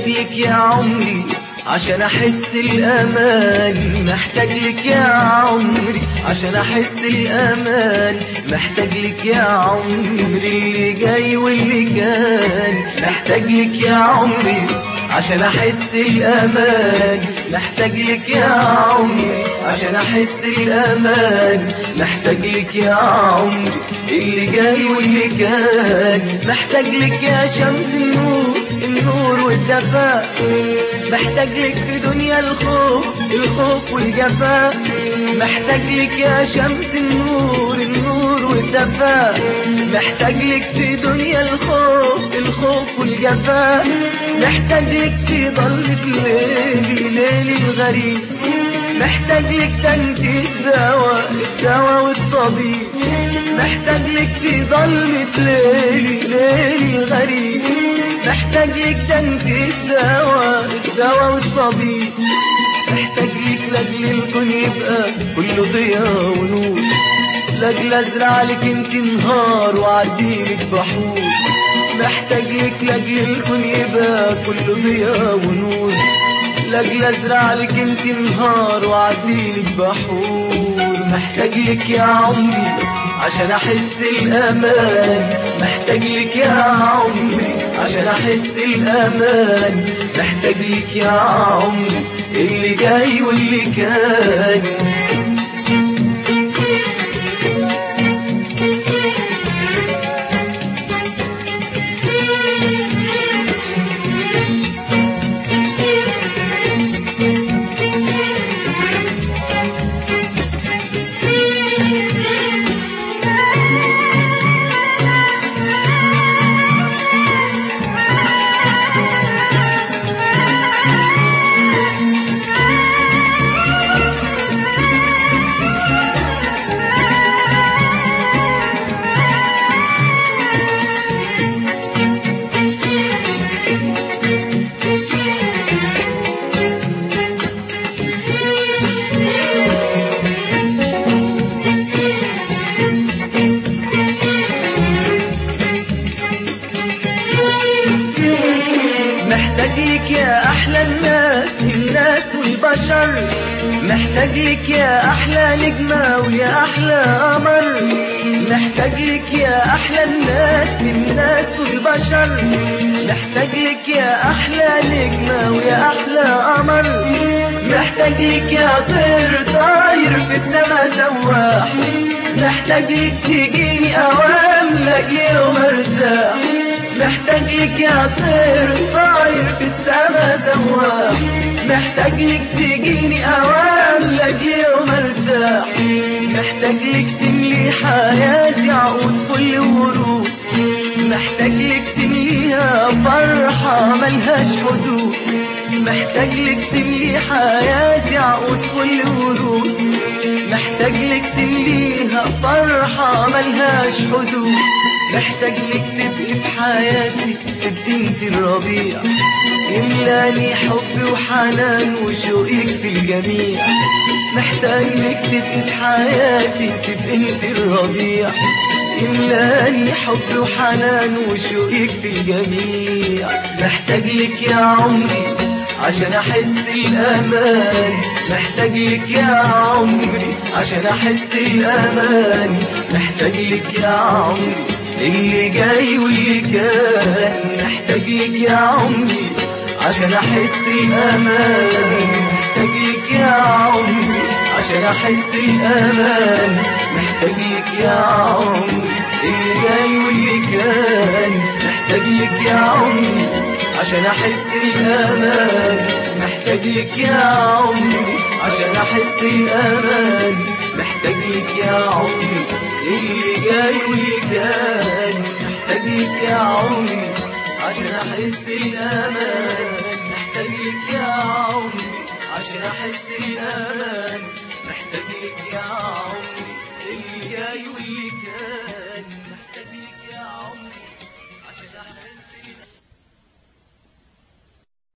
محتاج لك يا عمري عشان احس الامان محتاج لك يا عمري عشان احس الامان محتاج لك يا عمري اللي جاي واللي كان محتاج لك يا عمري عشان احس الامان محتاج لك يا عمري عشان احس الامان محتاج لك يا عمري اللي جاي واللي كان محتاج لك يا شمس النور النور والدفاء محتاج لك في دنيا الخوف الخوف والجفاء محتاج لك يا شمس النور النور والدفاء محتاج لك في دنيا الخوف الخوف والجفاء محتاج لك في ضلة ليلي ليلي الغريب محتاج لك تنتي الدواء الدواء والطبيب محتاج لك في ظلمة ليلي ليلي الغريب محتاج لك تنتي الدواء الدواء والطبيب محتاج لك لاجل الكون يبقى كله ضياء ونور لاجل ازرع لك انت نهار وعديلك بحور محتاج لك لاجل الكون يبقى كله ضياء ونور لاجل ازرع لك انت نهار وعديلك بحور محتاج لك يا عمري عشان احس الامان محتاج لك يا عمري عشان احس الامان محتاج لك يا عمري اللي جاي واللي كان محتاج لك يا احلى الناس الناس والبشر محتاج لك يا احلى نجمة ويا احلى قمر محتاج لك يا احلى الناس الناس والبشر محتاج لك يا احلى نجمة ويا احلى قمر محتاج لك يا طير طاير في السما سواح محتاج لك تجيني اوام لاجل يوم ارتاح محتاج لك يا طير طاير في السما سواح محتاج لك تجيني اوام لاجل يوم ارتاح محتاج لك تملي حياتي عقود فل ورود محتاج لك تمليها فرحة ملهاش حدود محتاج لك تملي حياتي عقود فل ورود محتاج لك تمليها فرحة ملهاش حدود محتاج لك تبقي في حياتي تبقي انت الربيع يملاني حب وحنان وشوقك في الجميع محتاج لك تبقي في حياتي تبقي انت الربيع يملاني حب وحنان وشوقك في الجميع محتاج لك يا عمري عشان احس الامان محتاج لك يا عمري عشان احس الامان محتاج لك يا عمري اللي جاي واللي كان محتاج لك يا عمري عشان احس الامان محتاج لك يا عمري عشان احس الامان محتاج لك يا عمري اللي جاي واللي كان محتاج لك يا عمري عشان احس الامان محتاج لك يا عمري عشان احس الامان محتاج لك يا عمري اللي جاي واللي كان محتاج لك يا عمري عشان احس الامان محتاج لك يا عمري عشان احس الامان محتاج لك يا عمري اللي جاي واللي كان